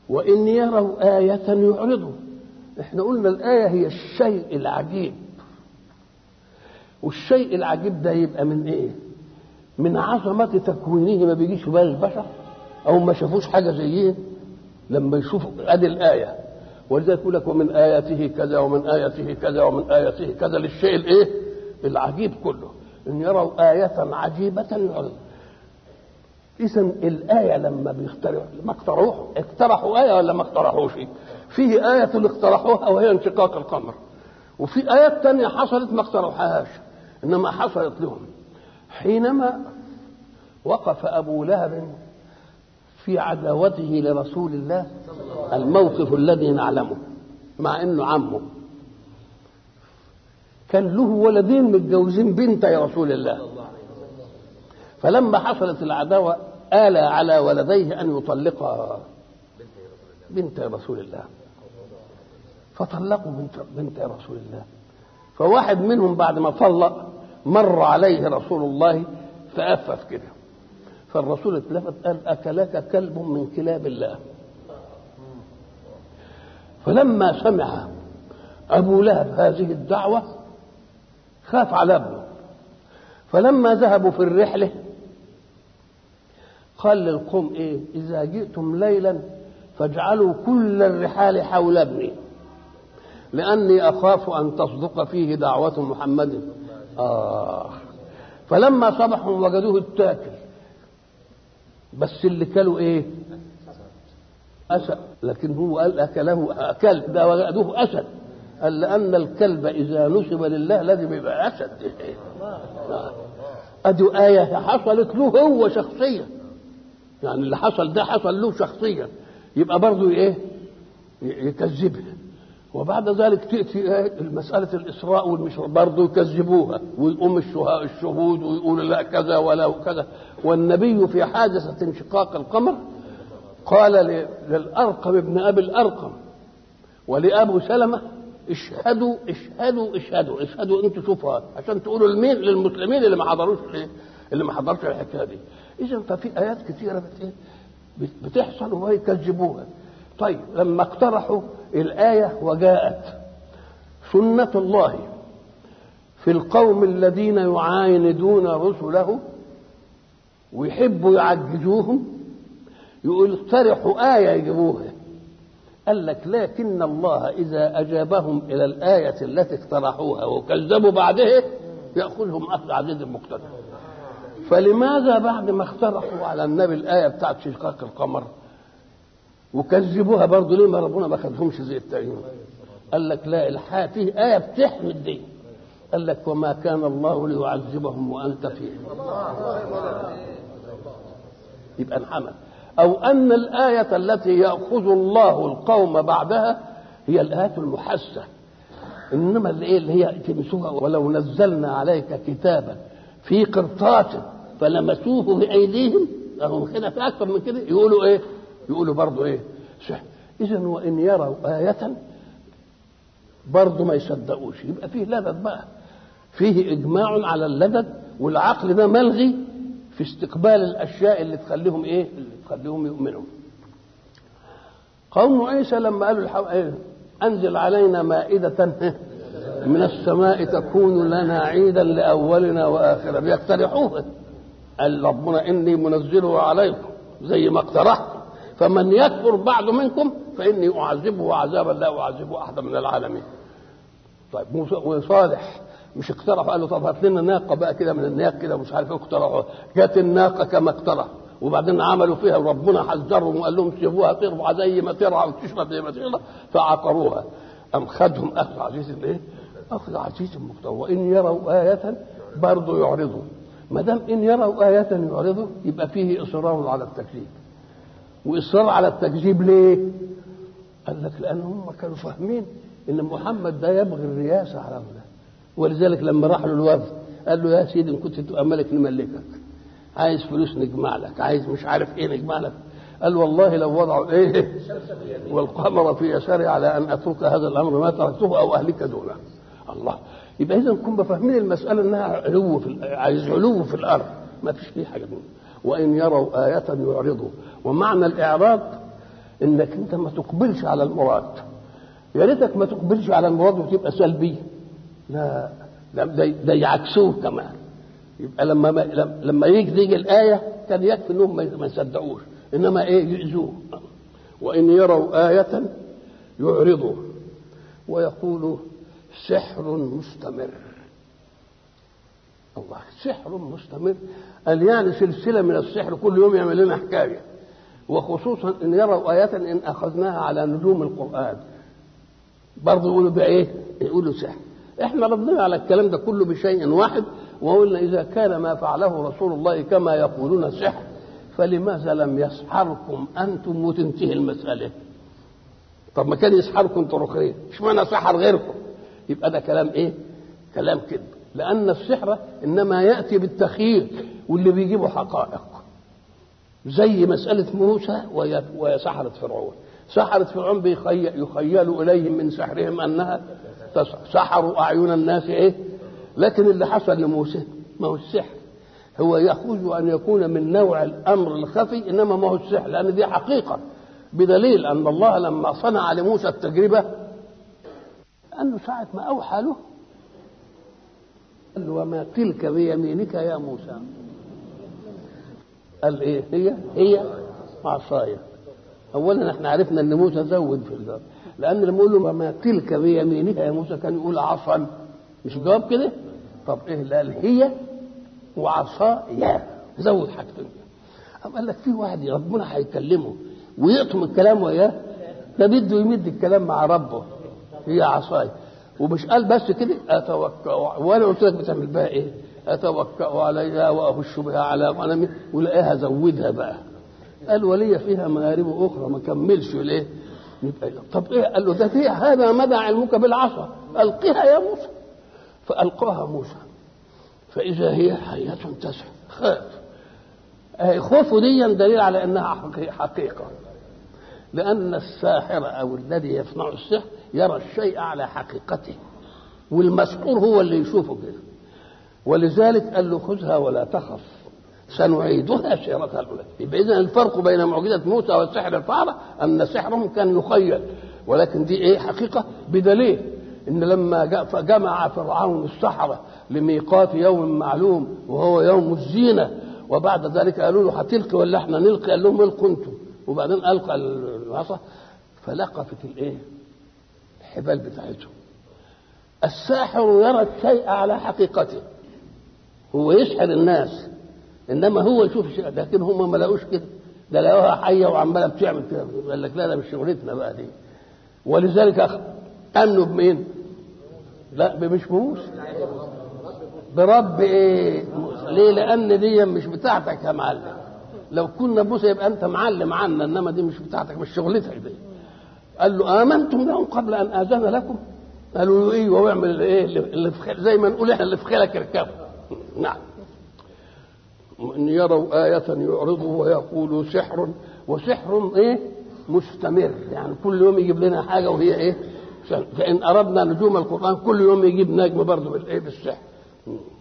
وإن يروا آية يعرضوا احنا قلنا الآية هي الشيء العجيب والشيء العجيب ده يبقى من ايه من عظمة تكوينه ما بيجيش في بال البشر أو ما شافوش حاجة زيه لما يشوفوا ادي الآية ولذلك يقول لك ومن آياته كذا ومن آياته كذا ومن آياته كذا للشيء الايه العجيب كله ان يروا آية عجيبة يعرضوا إذا الآية لما بيخترعوا ما اقترحوا اقترحوا آية ولا ما اقترحوش فيه آية اللي اقترحوها وهي انشقاق القمر وفي آيات تانية حصلت ما اقترحوهاش إنما حصلت لهم حينما وقف أبو لهب في عداوته لرسول الله الموقف الذي نعلمه مع انه عمه كان له ولدين متجوزين بنت يا رسول الله فلما حصلت العداوة آل على ولديه أن يطلق بنت رسول الله فطلقوا بنت, بنت رسول الله فواحد منهم بعد ما طلق مر عليه رسول الله فأفف كده فالرسول اتلفت قال أكلك كلب من كلاب الله فلما سمع أبو لهب هذه الدعوة خاف على ابنه فلما ذهبوا في الرحلة قال للقوم ايه اذا جئتم ليلا فاجعلوا كل الرحال حول ابني لاني اخاف ان تصدق فيه دعوه محمد اه فلما صبحوا وجدوه التاكل بس اللي كلوا ايه اسد لكن هو قال اكله كلب ده وجدوه اسد قال لان الكلب اذا نسب لله لازم يبقى اسد ادي ايه حصلت له هو شخصيا يعني اللي حصل ده حصل له شخصيا يبقى برضه ايه يكذبها وبعد ذلك تاتي إيه مساله الاسراء والمشراء برضه يكذبوها ويقوم الشهود ويقول لا كذا ولا كذا والنبي في حادثه انشقاق القمر قال للارقم ابن ابي الارقم ولابو سلمه اشهدوا اشهدوا اشهدوا اشهدوا انتوا شوفوا عشان تقولوا لمين للمسلمين اللي ما حضروش ايه اللي ما حضرش الحكايه دي اذا ففي ايات كثيره بت ايه بتحصل ويكذبوها طيب لما اقترحوا الايه وجاءت سنه الله في القوم الذين يعاندون رسله ويحبوا يعجزوهم يقول اقترحوا ايه يجيبوها قال لك لكن الله إذا أجابهم إلى الآية التي اقترحوها وكذبوا بعدها يأخذهم أخذ عزيز المقتدر فلماذا بعد ما اقترحوا على النبي الآية بتاعت شقاق القمر وكذبوها برضه ليه ما ربنا ما خدهمش زي التانيين قال لك لا الحياة فيه آية بتحمد دي قال لك وما كان الله ليعذبهم وأنت فيهم يبقى انحمل أو أن الآية التي يأخذ الله القوم بعدها هي الآية المحسة إنما اللي, اللي هي تمسوها ولو نزلنا عليك كتابا في قرطاس فلمسوه بأيديهم لهم هنا في أكثر من كده يقولوا إيه؟ يقولوا برضه إيه؟ صح إذا وإن يروا آية برضه ما يصدقوش يبقى فيه لذذ بقى فيه إجماع على اللذذ والعقل ده ملغي في استقبال الاشياء اللي تخليهم ايه اللي تخليهم يؤمنوا قوم عيسى لما قالوا الحو... إيه؟ انزل علينا مائدة من السماء تكون لنا عيدا لاولنا واخرنا بيقترحوها قال ربنا اني منزله عليكم زي ما اقترحت فمن يكفر بعد منكم فاني اعذبه عذابا لا اعذبه احدا من العالمين طيب موسى وصالح مش اقترحوا قالوا طب هات لنا ناقه بقى كده من الناق كده مش عارف ايه اقترحوا جت الناقه كما اقترح وبعدين عملوا فيها وربنا حذرهم وقال لهم سيبوها تربع زي ما ترعى وتشرب زي ما تشرب فعقروها ام خدهم اخذ عزيز الايه؟ اخذ عزيز مقتدر وان يروا آية برضه يعرضوا ما دام ان يروا آية يعرضوا يبقى فيه اصرار على التكذيب واصرار على التكذيب ليه؟ قال لك لان هم كانوا فاهمين ان محمد ده يبغي الرياسه على الله ولذلك لما راح له الوفد قال له يا سيدي ان كنت تبقى ملك نملكك عايز فلوس نجمع لك عايز مش عارف ايه نجمع لك قال والله لو وضعوا ايه والقمر في يساري على ان اترك هذا الامر ما تركته او اهلك دونه الله يبقى اذا كنا فاهمين المساله انها علو في عايز علو في الارض ما فيش فيه حاجه منه وان يروا ايه يعرضوا ومعنى الاعراض انك انت ما تقبلش على المراد يا ريتك ما تقبلش على المراد وتبقى سلبي لا ده, ده يعكسوه كمان يبقى لما لما يجي تيجي الايه كان يكفي انهم ما يصدقوش انما ايه يؤذوه وان يروا ايه يعرضوا ويقولوا سحر مستمر الله سحر مستمر قال يعني سلسله من السحر كل يوم يعمل لنا حكايه وخصوصا ان يروا ايه ان اخذناها على نجوم القران برضه يقولوا بايه؟ يقولوا سحر احنا ردنا على الكلام ده كله بشيء واحد وقلنا اذا كان ما فعله رسول الله كما يقولون سحر فلماذا لم يسحركم انتم وتنتهي المساله؟ طب ما كان يسحركم طرقين اشمعنى سحر غيركم؟ يبقى ده كلام ايه؟ كلام كذب لان السحر انما ياتي بالتخييل واللي بيجيبوا حقائق زي مساله موسى وسحره فرعون سحرة فرعون بيخيل يخيل إليهم من سحرهم أنها تسحر سحروا أعين الناس إيه لكن اللي حصل لموسى ما هو السحر هو يخرج أن يكون من نوع الأمر الخفي إنما ما هو السحر لأن دي حقيقة بدليل أن الله لما صنع لموسى التجربة أنه ساعة ما أوحى له قال له وما تلك بيمينك يا موسى قال إيه هي هي عصايه اولا احنا عرفنا ان موسى زود في الجواب لان لما يقول له وما تلك بيمينك يا موسى كان يقول عصا مش جواب كده طب ايه لا هي وعصايا زود حاجتين أم قال لك في واحد ربنا هيكلمه ويقطم الكلام وياه ده بده يمد الكلام مع ربه هي عصاي ومش قال بس كده اتوكا وانا قلت لك بتعمل بها ايه؟ اتوكا عليها واخش بها على غنمي ولاقيها زودها بقى قال ولي فيها مآرب أخرى ما كملش ليه؟ يبقى طب إيه؟ قال له ده فيها هذا مدى علمك بالعصا ألقها يا موسى فألقاها موسى فإذا هي حية تسعى خاف خوفه دي دليل على أنها حقيقة لأن الساحر أو الذي يصنع السحر يرى الشيء على حقيقته والمسحور هو اللي يشوفه كده ولذلك قال له خذها ولا تخف سنعيدها سيرتها الاولى يبقى اذا الفرق بين معجزه موسى والسحر الفاره ان سحرهم كان يخيل ولكن دي ايه حقيقه بدليل ان لما جمع فرعون السحره لميقات يوم معلوم وهو يوم الزينه وبعد ذلك قالوا له هتلقي ولا احنا نلقي قال لهم القوا انتم وبعدين القى العصا فلقفت الايه الحبال بتاعتهم الساحر يرى الشيء على حقيقته هو يسحر الناس انما هو يشوف شيء لكن هم ما لقوش كده ده لقوها حيه وعماله بتعمل كده قال لك لا ده مش شغلتنا بقى دي ولذلك امنوا بمين؟ لا مش بموسى برب ايه؟ ليه؟ لان دي مش بتاعتك يا معلم لو كنا موسى يبقى انت معلم عنا انما دي مش بتاعتك مش شغلتك دي قال له امنتم لهم قبل ان اذن لكم قالوا له ايوه واعمل ايه اللي في زي ما نقول احنا اللي في خيلك اركبه نعم ان يروا آية يعرضوا ويقولوا سحر وسحر ايه مستمر يعني كل يوم يجيب لنا حاجة وهي ايه فإن أردنا نجوم القرآن كل يوم يجيب نجم برضه بالايه بالسحر